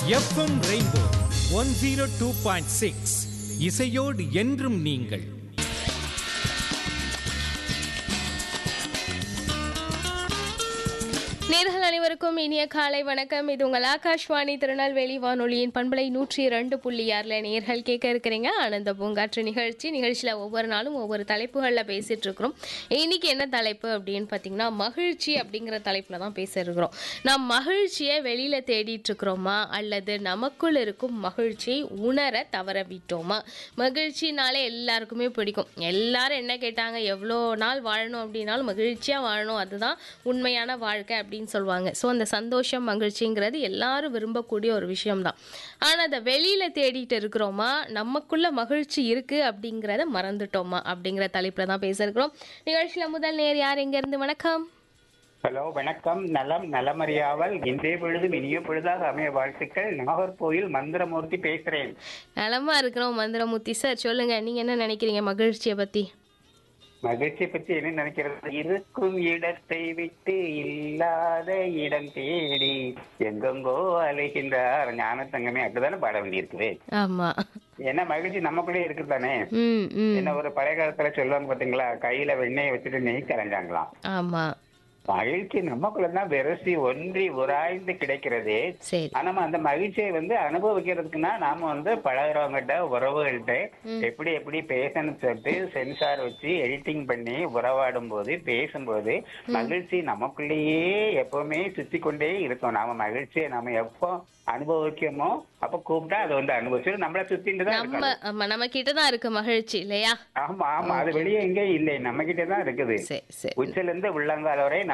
FM Rainbow one zero two point six இசையோடு என்றும் நீங்கள் நேர்கள் அனைவருக்கும் இனிய காலை வணக்கம் இது உங்கள் ஆகாஷ்வாணி திருநெல்வேலி வானொலியின் பண்பலை நூற்றி இரண்டு புள்ளி ஆறில் நேர்கள் கேட்க இருக்கிறீங்க ஆனந்த பூங்காற்று நிகழ்ச்சி நிகழ்ச்சியில் ஒவ்வொரு நாளும் ஒவ்வொரு தலைப்புகளில் பேசிட்டு இருக்கிறோம் இன்னைக்கு என்ன தலைப்பு அப்படின்னு பார்த்தீங்கன்னா மகிழ்ச்சி அப்படிங்கிற தலைப்பில் தான் பேச இருக்கிறோம் நாம் மகிழ்ச்சியை வெளியில் தேடிட்டு இருக்கிறோமா அல்லது நமக்குள் இருக்கும் மகிழ்ச்சியை உணர தவற விட்டோமா மகிழ்ச்சினாலே எல்லாருக்குமே பிடிக்கும் எல்லாரும் என்ன கேட்டாங்க எவ்வளோ நாள் வாழணும் அப்படின்னாலும் மகிழ்ச்சியாக வாழணும் அதுதான் உண்மையான வாழ்க்கை அப்படின்னு சொல்லுவாங்க ஸோ அந்த சந்தோஷம் மகிழ்ச்சிங்கிறது எல்லாரும் விரும்பக்கூடிய ஒரு விஷயம்தான் ஆனால் அதை வெளியில் தேடிட்டு இருக்கிறோமா நமக்குள்ள மகிழ்ச்சி இருக்குது அப்படிங்கிறத மறந்துட்டோமா அப்படிங்கிற தலைப்பில் தான் பேச இருக்கிறோம் நிகழ்ச்சியில் முதல் நேர் யார் எங்கேருந்து வணக்கம் ஹலோ வணக்கம் நலம் நலமறியாவல் இன்றைய பொழுதும் இனிய பொழுதாக அமைய வாழ்த்துக்கள் நாகர்கோயில் மந்திரமூர்த்தி பேசுறேன் நலமா இருக்கிறோம் மந்திரமூர்த்தி சார் சொல்லுங்க நீங்க என்ன நினைக்கிறீங்க மகிழ்ச்சியை பத்தி மகிழ்ச்சியை பத்தி என்ன நினைக்கிறது இருக்கும் இடத்தை விட்டு இல்லாத இடம் தேடி எங்கெங்கோ அலைகின்றார் ஞானத்தங்கமே அப்படிதானே பாட வேண்டியிருக்குது ஆமா ஏன்னா மகிழ்ச்சி நமக்குள்ளே இருக்குது தானே ம் ம் என்ன ஒரு பழைய காலத்துல சொல்லுவாங்க பாத்தீங்களா கையில வெண்ணெயை வச்சுட்டு நெய் கரைஞ்சாங்களாம் ஆமா மகிழ்ச்சி நமக்குள்ளதான் விரசி ஒன்றி உராய்ந்து கிடைக்கிறது சரி ஆனா அந்த மகிழ்ச்சியை வந்து அனுபவிக்கிறதுக்குன்னா நாம வந்து பழகிறவங்ககிட்ட உறவுகள்கிட்ட எப்படி எப்படி பேசணும்னு சொல்லிட்டு சென்சார் வச்சு எடிட்டிங் பண்ணி உறவாடும் போது பேசும்போது மகிழ்ச்சி நமக்குள்ளேயே எப்பவுமே சுத்தி கொண்டே இருக்கும் நாம மகிழ்ச்சியை நாம எப்போ அனுபவிக்கமோ அப்ப கூப்பிட்டா அதை வந்து அனுபவிச்சு நம்மள சுத்திட்டு தான் நம்ம இருக்கணும் ஆமா நம்ம கிட்ட தான் இருக்கு மகிழ்ச்சி இல்லையா ஆமா ஆமா அது வெளியே எங்கேயும் இல்லை நம்ம கிட்ட தான் இருக்குது சரி சரி உச்சில இருந்து உள்ளங்கால் வரை